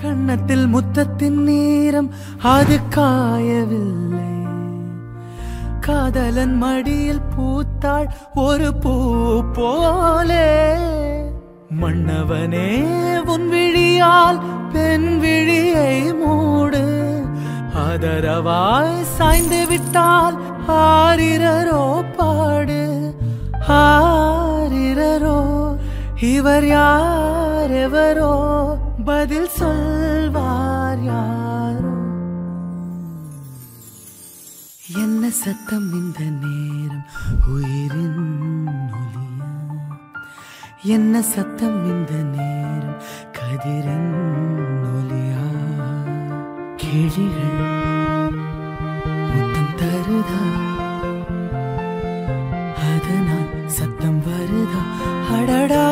கன்னத்தில் முத்தத்தின் நேரம் அது காயவில்லை காதலன் மடியில் பூத்தாள் ஒரு பூ போலே மன்னவனே உன் விழியால் பெண் விழியை மூடு ஆதரவாய் சாய்ந்து விட்டால் ஆரிரரோ பாடு ஆரிரரோ இவர் யார் எவரோ பதில் சொல்வார் யாரோ என்ன சத்தம் இந்த நேரம் உயிரின் ஒலியா என்ன சத்தம் இந்த நேரம் கதிரின் ஒலியா கிளிகள் முத்தம் தருதா அதனால் சத்தம் வருதா அடடா